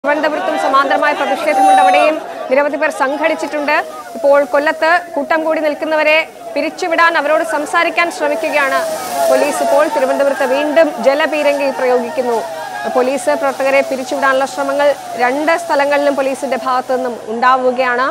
തിരുവനന്തപുരത്തും സമാന്തരമായ പ്രതിഷേധമുണ്ട് അവിടെയും നിരവധി പേർ സംഘടിച്ചിട്ടുണ്ട് ഇപ്പോൾ കൊല്ലത്ത് കൂട്ടം കൂടി നിൽക്കുന്നവരെ പിരിച്ചുവിടാൻ അവരോട് സംസാരിക്കാൻ ശ്രമിക്കുകയാണ് പോലീസ് ഇപ്പോൾ തിരുവനന്തപുരത്ത് വീണ്ടും ജലപീരങ്കി പ്രയോഗിക്കുന്നു പോലീസ് പ്രവർത്തകരെ പിരിച്ചുവിടാനുള്ള ശ്രമങ്ങൾ രണ്ട് സ്ഥലങ്ങളിലും പോലീസിന്റെ ഭാഗത്തു നിന്നും ഉണ്ടാവുകയാണ്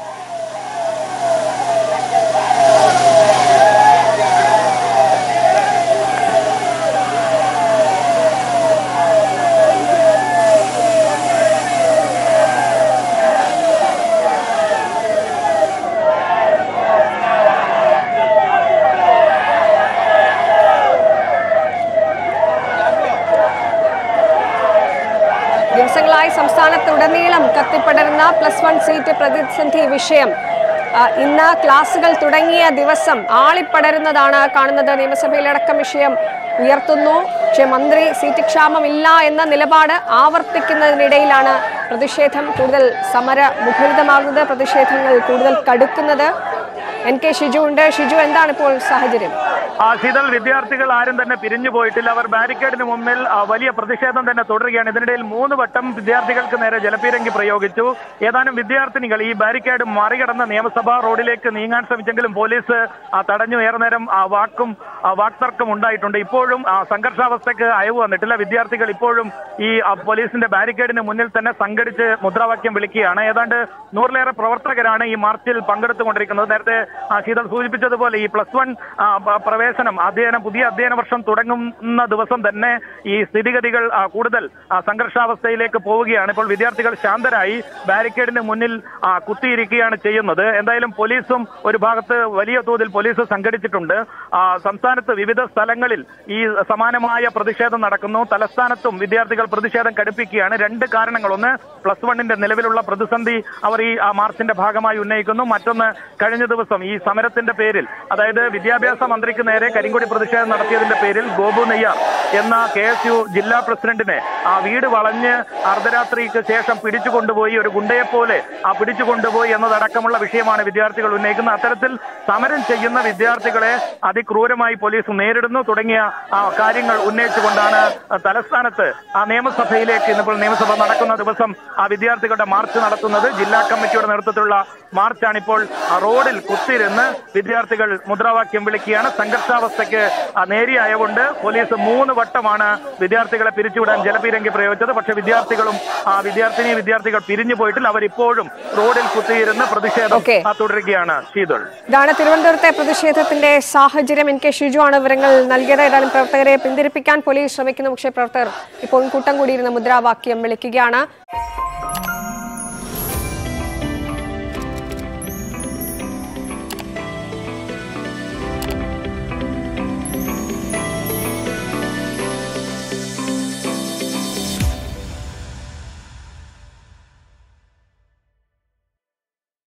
ദിവസങ്ങളായി സംസ്ഥാനത്തുടനീളം കത്തിപ്പടരുന്ന പ്ലസ് വൺ സീറ്റ് പ്രതിസന്ധി വിഷയം ആ, ഇന്ന് ക്ലാസുകൾ തുടങ്ങിയ ദിവസം ആളിപ്പടരുന്നതാണ് കാണുന്നത് നിയമസഭയിലടക്കം വിഷയം ഉയർത്തുന്നു പക്ഷേ മന്ത്രി സീറ്റ് ക്ഷാമമില്ല എന്ന നിലപാട് ആവർത്തിക്കുന്നതിനിടയിലാണ് പ്രതിഷേധം കൂടുതൽ സമര മുഖരിതമാകുന്നത് പ്രതിഷേധങ്ങൾ കൂടുതൽ കടുക്കുന്നത് എൻ കെ ഷിജു ഉണ്ട് ഷിജു എന്താണ് ഇപ്പോൾ സാഹചര്യം ആ ശീതൽ വിദ്യാർത്ഥികൾ ആരും തന്നെ പിരിഞ്ഞു പോയിട്ടില്ല അവർ ബാരിക്കേഡിന് മുമ്പിൽ ആ, വലിയ പ്രതിഷേധം തന്നെ തുടരുകയാണ് ഇതിനിടയിൽ മൂന്ന് വട്ടം വിദ്യാർത്ഥികൾക്ക് നേരെ ജലപീരങ്കി പ്രയോഗിച്ചു ഏതാനും വിദ്യാർത്ഥിനികൾ ഈ ബാരിക്കേഡ് മറികടന്ന് നിയമസഭാ റോഡിലേക്ക് നീങ്ങാൻ ശ്രമിച്ചെങ്കിലും പോലീസ് ആ, തടഞ്ഞു ഏറെ നേരം ആ, വാക്കും ആ, വാക്തർക്കം ഉണ്ടായിട്ടുണ്ട് ഇപ്പോഴും ആ, സംഘർഷാവസ്ഥയ്ക്ക് അയവ് വന്നിട്ടില്ല വിദ്യാർത്ഥികൾ ഇപ്പോഴും ഈ ആ, പോലീസിന്റെ ബാരിക്കേഡിന് മുന്നിൽ തന്നെ സംഘടിച്ച് മുദ്രാവാക്യം വിളിക്കുകയാണ് ഏതാണ്ട് നൂറിലേറെ പ്രവർത്തകരാണ് ഈ മാർച്ചിൽ പങ്കെടുത്തുകൊണ്ടിരിക്കുന്നത് നേരത്തെ ആ, ശീതൾ സൂചിപ്പിച്ചതുപോലെ ഈ പ്ലസ് വൺ പ്രവേശനം അധ്യയനം പുതിയ അധ്യയന വർഷം തുടങ്ങുന്ന ദിവസം തന്നെ ഈ സ്ഥിതിഗതികൾ ആ, കൂടുതൽ ആ, സംഘർഷാവസ്ഥയിലേക്ക് പോവുകയാണ് ഇപ്പോൾ വിദ്യാർത്ഥികൾ ശാന്തരായി ബാരിക്കേഡിന് മുന്നിൽ ആ, കുത്തിയിരിക്കുകയാണ് ചെയ്യുന്നത് എന്തായാലും പോലീസും ഒരു ഭാഗത്ത് വലിയ തോതിൽ പോലീസ് സംഘടിച്ചിട്ടുണ്ട് ആ, സംസ്ഥാനത്ത് വിവിധ സ്ഥലങ്ങളിൽ ഈ സമാനമായ പ്രതിഷേധം നടക്കുന്നു തലസ്ഥാനത്തും വിദ്യാർത്ഥികൾ പ്രതിഷേധം കടുപ്പിക്കുകയാണ് രണ്ട് കാരണങ്ങൾ ഒന്ന് പ്ലസ് വണ്ണിന്റെ നിലവിലുള്ള പ്രതിസന്ധി അവർ ഈ ആ, മാർച്ചിന്റെ ഭാഗമായി ഉന്നയിക്കുന്നു മറ്റൊന്ന് കഴിഞ്ഞ ദിവസം ഈ സമരത്തിന്റെ പേരിൽ അതായത് വിദ്യാഭ്യാസ മന്ത്രിക്ക് നേരെ കരിങ്കൊടി പ്രതിഷേധം നടത്തിയതിന്റെ പേരിൽ ഗോപു നെയ്യാർ എന്ന കെ എസ് യു ജില്ലാ പ്രസിഡന്റിനെ ആ വീട് വളഞ്ഞ് അർദ്ധരാത്രിക്ക് ശേഷം പിടിച്ചു കൊണ്ടുപോയി ഒരു ഗുണ്ടയെ പോലെ ആ പിടിച്ചു കൊണ്ടുപോയി എന്നതടക്കമുള്ള വിഷയമാണ് വിദ്യാർത്ഥികൾ ഉന്നയിക്കുന്നത് അത്തരത്തിൽ സമരം ചെയ്യുന്ന വിദ്യാർത്ഥികളെ അതിക്രൂരമായി പോലീസ് നേരിടുന്നു തുടങ്ങിയ ആ, കാര്യങ്ങൾ ഉന്നയിച്ചുകൊണ്ടാണ് തലസ്ഥാനത്ത് ആ നിയമസഭയിലേക്ക് ഇന്നിപ്പോൾ നിയമസഭ നടക്കുന്ന ദിവസം ആ വിദ്യാർത്ഥികളുടെ മാർച്ച് നടത്തുന്നത് ജില്ലാ കമ്മിറ്റിയുടെ നേതൃത്വത്തിലുള്ള മാർച്ചാണ് ഇപ്പോൾ ആ റോഡിൽ കുത്തിരുന്ന് വിദ്യാർത്ഥികൾ മുദ്രാവാക്യം വിളിക്കുകയാണ് സംഘർഷാവസ്ഥയ്ക്ക് ആ, നേരിയായകൊണ്ട് പോലീസ് മൂന്ന് വട്ടമാണ് വിദ്യാർത്ഥികളെ പിരിച്ചുവിടാൻ ജലപീരങ്കി പ്രയോഗിച്ചത് പക്ഷേ വിദ്യാർത്ഥികളും ആ, വിദ്യാർത്ഥിനി വിദ്യാർത്ഥികൾ പിരിഞ്ഞു പോയിട്ടില്ല അവരിപ്പോഴും റോഡിൽ കുത്തിയിരുന്ന് പ്രതിഷേധം Okay. ആ, തുടരുകയാണ് ശീതൾ ഇതാണ് തിരുവനന്തപുരത്തെ പ്രതിഷേധത്തിന്റെ സാഹചര്യം എൻ കെ ഷിജു ആണ് വിവരങ്ങൾ നൽകിയത് ഏതായാലും പ്രവർത്തകരെ പിന്തിരിപ്പിക്കാൻ പോലീസ് ശ്രമിക്കുന്നു പക്ഷേ പ്രവർത്തകർ ഇപ്പോൾ കൂട്ടം കൂടിയിരുന്ന മുദ്രാവാക്യം വിളിക്കുകയാണ്